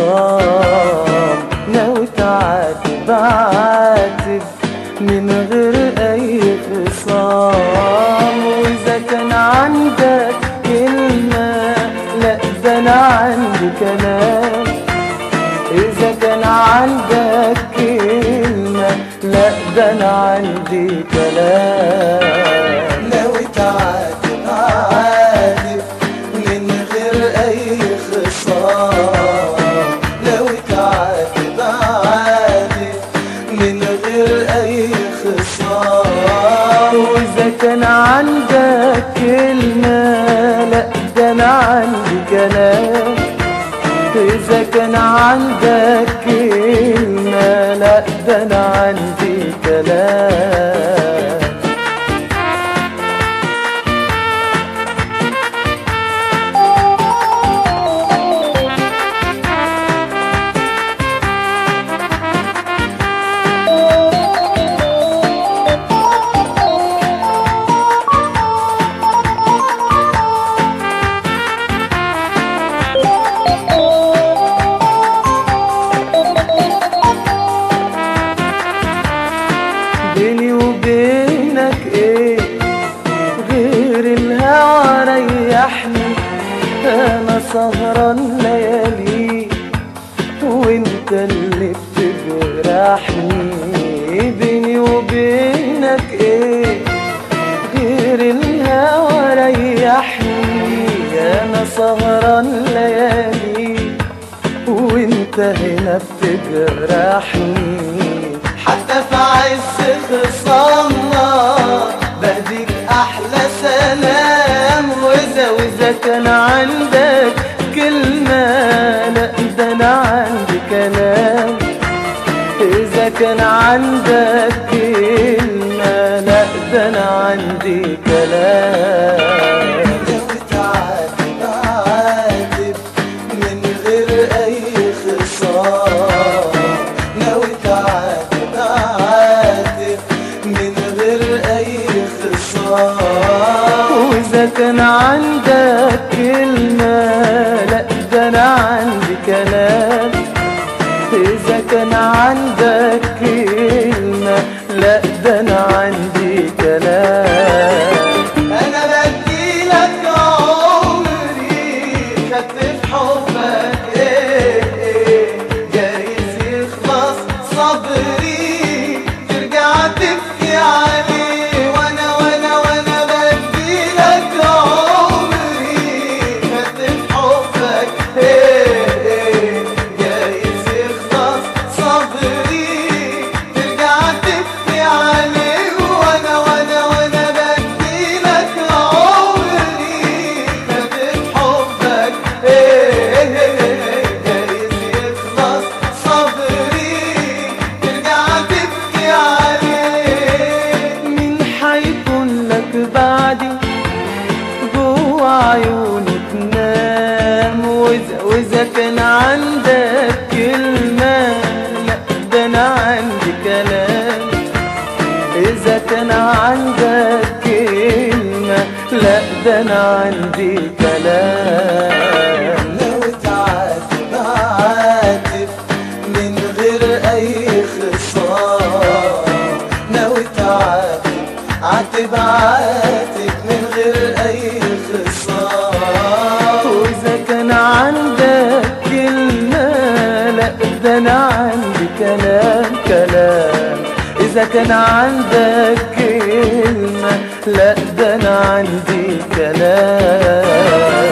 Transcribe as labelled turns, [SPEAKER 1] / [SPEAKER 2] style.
[SPEAKER 1] خصام ناوي تعاتب عاتب من غير اي خصام واذا كان عندك كلمة لا ده انا عندي كلام إذا كان عندك كلمة لا ده أنا عندي كلام
[SPEAKER 2] ناوي تعاتب عاتب من غير أي خصام ناوي تعاتب عاتب من غير أي خصام
[SPEAKER 1] وإذا كان عندك كلمة لا ده أنا عندي كلام إذا كان عندك كلمة لا ده أنا عندي كلام بيني وبينك ايه غير الهوى ريحني انا سهران ليالي وانت اللي بتجرحني بيني وبينك ايه غير الهوى ريحني انا سهران ليالي وانت هنا بتجرحني
[SPEAKER 2] حتى في عز خصامنا بديك أحلى سلام
[SPEAKER 1] وإذا وإذا كان عندك كلمة لا ده أنا عندي كلام إذا كان عندك كلمة لا ده أنا عندي كلام
[SPEAKER 2] ناوي تعاتب عاتب من غير أي خصام ناوي تعاتب عاتب من غير أي خصام
[SPEAKER 1] وإذا كان عندك كلمة لا ده أنا عندي كلام إذا كان عندك كلمة لا ده أنا عندي كلام
[SPEAKER 2] أنا بديلك عمري خدت في حبك إيه إيه جايز يخلص صبري ترجع تبكي عليه وأنا وأنا وأنا بديلك عمري خدت في حبك إيه إيه جايز يخلص صبري ترجع تبكي عليه وأنا وأنا وأنا بديلك عمري خدت حبك إيه إيه جايز يخلص صبري ترجع تبكي عليه
[SPEAKER 1] مين حيكون لك بعدي جوا عيوني تنام وإذا, وإذا كان عندك كلمة لا ده أنا عندي كلام إذا كان عندك كلمة لا ده أنا عندي كلام
[SPEAKER 2] ناوي تعاتب عاتب من غير أي خصام ناوي تعاتب عاتب عاتب من غير أي خصام
[SPEAKER 1] وإذا كان عندك كلمة لا ده أنا عندي كلام كلام إذا كان عندك كلمة لا ده أنا عندي كلام